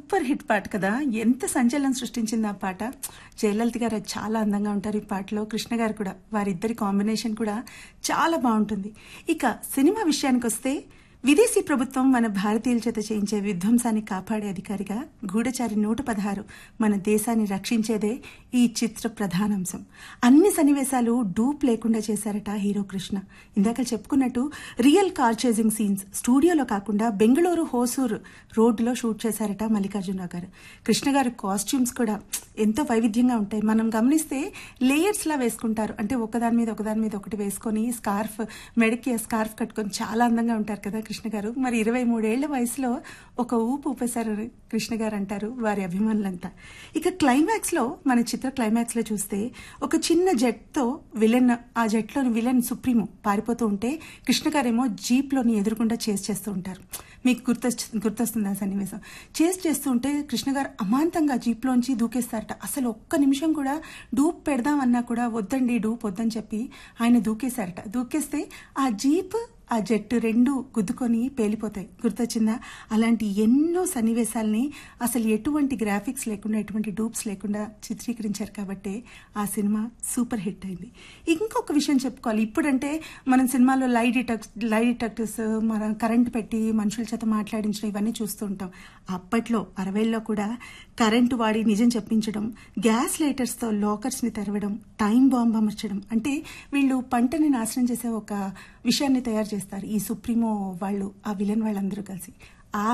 super hit పాట కదా ఎంత సంచలనం సృష్టించింది ఆ పాట జయలలిత గారు చాలా అందంగా ఉంటారు ఈ పాటలో కృష్ణ గారు కూడా వారిద్దరి కాంబినేషన్ కూడా చాలా బాగుంటుంది ఇక సినిమా విషయానికి వస్తే విదేశీ ప్రభుత్వం మన భారతీయుల చేత చేయించే విధ్వంసాన్ని కాపాడే అధికారిగా గూఢచారి నూట పదహారు మన దేశాన్ని రక్షించేదే ఈ చిత్ర ప్రధానాంశం అన్ని సన్నివేశాలు డూప్ లేకుండా చేశారట హీరో కృష్ణ ఇందాక చెప్పుకున్నట్టు రియల్ కార్ చేజింగ్ సీన్స్ స్టూడియోలో కాకుండా బెంగళూరు హోసూరు రోడ్డులో షూట్ చేశారట మల్లికార్జునరావు గారు కృష్ణ గారి కాస్ట్యూమ్స్ కూడా ఎంతో వైవిధ్యంగా ఉంటాయి మనం గమనిస్తే లేయర్స్ లా వేసుకుంటారు అంటే ఒకదాని మీద ఒకదాని మీద ఒకటి వేసుకొని స్కార్ఫ్ మెడకి స్కార్ఫ్ కట్టుకొని చాలా అందంగా ఉంటారు కదా కృష్ణ గారు మరి ఇరవై మూడేళ్ల వయసులో ఒక ఊపు ఊపేశారు కృష్ణ గారు అంటారు వారి అభిమానులంతా ఇక క్లైమాక్స్ లో మన చిత్ర క్లైమాక్స్ లో చూస్తే ఒక చిన్న జెట్ తో విలన్ ఆ జెట్ లోని విలన్ సుప్రీమో పారిపోతూ ఉంటే కృష్ణ గారేమో జీప్ లోని ఎదురుకుండా చేసి చేస్తూ ఉంటారు మీకు గుర్తొచ్చు గుర్తొస్తుంది ఆ సన్నివేశం చేసి చేస్తూ ఉంటే కృష్ణ గారు అమాంతంగా జీప్ లోంచి దూకేస్తారట అసలు ఒక్క నిమిషం కూడా డూప్ పెడదామన్నా కూడా వద్దండి డూప్ వద్దని చెప్పి ఆయన దూకేశారట దూకేస్తే ఆ జీప్ ఆ జట్టు రెండు గుద్దుకొని పేలిపోతాయి గుర్తొచ్చిందా అలాంటి ఎన్నో సన్నివేశాల్ని అసలు ఎటువంటి గ్రాఫిక్స్ లేకుండా ఎటువంటి డూప్స్ లేకుండా చిత్రీకరించారు కాబట్టి ఆ సినిమా సూపర్ హిట్ అయింది ఇంకొక విషయం చెప్పుకోవాలి ఇప్పుడంటే మనం సినిమాలో లై డిటెక్ట్ లై డిటెక్టర్స్ మన కరెంట్ పెట్టి మనుషుల చేత మాట్లాడించడం ఇవన్నీ చూస్తూ ఉంటాం అప్పట్లో అరవైల్లో కూడా కరెంటు వాడి నిజం చెప్పించడం గ్యాస్ లైటర్స్తో లాకర్స్ని తెరవడం టైం బాంబ్ అమర్చడం అంటే వీళ్ళు పంటని నాశనం చేసే ఒక విషయాన్ని తయారు చేస్తారు ఈ సుప్రీమో వాళ్ళు ఆ విలన్ వాళ్ళందరూ కలిసి ఆ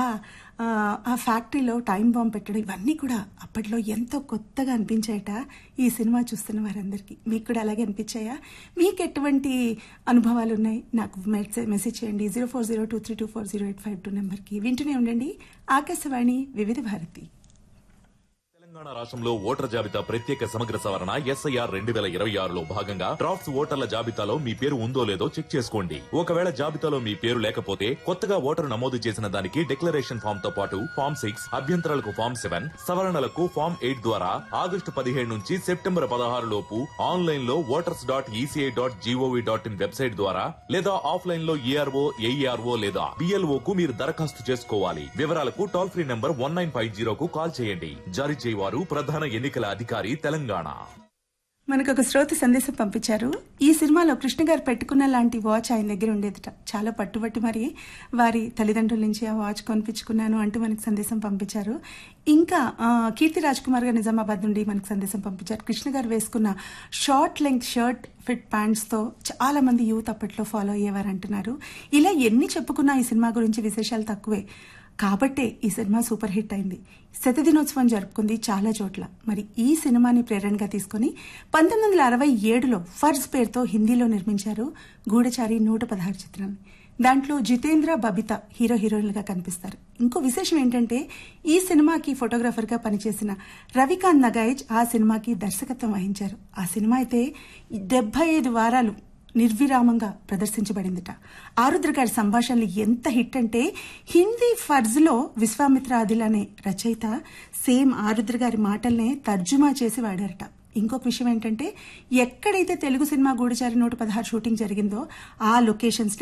ఆ ఫ్యాక్టరీలో టైం బాంబ్ పెట్టడం ఇవన్నీ కూడా అప్పట్లో ఎంతో కొత్తగా అనిపించాయట ఈ సినిమా చూస్తున్న వారందరికీ మీకు కూడా అలాగే అనిపించాయా మీకు ఎటువంటి అనుభవాలు ఉన్నాయి నాకు మెసేజ్ చేయండి zero four zero two three two four zero eight five two నెంబర్కి వింటూనే ఉండండి ఆకాశవాణి వివిధ భారతి తెలంగాణ రాష్ట్రంలో ఓటర్ జాబితా ప్రత్యేక సమగ్ర సవరణ ఎస్ఐఆర్ రెండు వేల ఇరవై ఆరులో భాగంగా డ్రాఫ్ట్స్ ఓటర్ల జాబితాలో మీ పేరు ఉందో లేదో చెక్ చేసుకోండి ఒకవేళ జాబితాలో మీ పేరు లేకపోతే కొత్తగా ఓటరు నమోదు చేసిన దానికి డిక్లరేషన్ ఫామ్ తో పాటు ఫామ్ సిక్స్ అభ్యంతరాలకు ఫామ్ సెవెన్ సవరణలకు ఫామ్ ఎయిట్ ద్వారా ఆగస్టు పదిహేడు నుంచి సెప్టెంబర్ పదహారు లోపు ఆన్లైన్ లో voters dot ECI dot GOV dot in website ద్వారా లేదా ఆఫ్లైన్ లో ఈఆర్ఓ ఏఈఆర్ఓ లేదా బిఎల్ఓ కు మీరు దరఖాస్తు చేసుకోవాలి వివరాలకు toll free number one nine five జీరోకు కాల్ చేయండి జారీ చేయవారు ప్రధాన ఎన్నికల అధికారి తెలంగాణ మనకు ఒక శ్రోత సందేశం పంపించారు ఈ సినిమాలో కృష్ణ గారు పెట్టుకున్న లాంటి వాచ్ ఆయన దగ్గర ఉండేదట చాలా పట్టుబట్టి మరి వారి తల్లిదండ్రుల నుంచి ఆ వాచ్ కొనిపించుకున్నాను అంటూ మనకు సందేశం పంపించారు ఇంకా ఆ, కీర్తి రాజ్ కుమార్ గారు నిజామాబాద్ నుండి మనకు సందేశం పంపించారు కృష్ణ గారు వేసుకున్న short length shirt fit pants తో చాలా మంది యూత్ అప్పట్లో ఫాలో అయ్యేవారు అంటున్నారు ఇలా ఎన్ని చెప్పుకున్నా ఈ సినిమా గురించి విశేషాలు తక్కువే కాబట్టే ఈ సినిమా సూపర్ హిట్ అయింది శతదినోత్సవం జరుపుకుంది చాలా చోట్ల మరి ఈ సినిమాని ప్రేరణగా తీసుకుని పంతొమ్మిది వందల అరవై ఏడులో ఫర్జ్ పేరుతో హిందీలో నిర్మించారు గూఢచారి నూట పదహారు చిత్రాన్ని దాంట్లో జితేంద్ర బబిత హీరో హీరోయిన్లుగా కనిపిస్తారు ఇంకో విశేషం ఏంటంటే ఈ సినిమాకి ఫోటోగ్రాఫర్ గా పనిచేసిన రవికాంత్ నగాయిజ్ ఆ సినిమాకి దర్శకత్వం వహించారు ఆ సినిమా అయితే డెబ్బై ఐదు వారాలు నిర్విరామంగా ప్రదర్శించబడిందిట ఆరుద్ర గారి సంభాషణలు ఎంత హిట్ అంటే హిందీ ఫర్జ్ లో విశ్వామిత్ర ఆదిల్ అనే రచయిత సేమ్ ఆరుద్ర గారి మాటల్నే తర్జుమా చేసి వాడారట ఇంకొక విషయం ఏంటంటే ఎక్కడైతే తెలుగు సినిమా గూఢచారి నూట పదహారు షూటింగ్ జరిగిందో ఆ లొకేషన్స్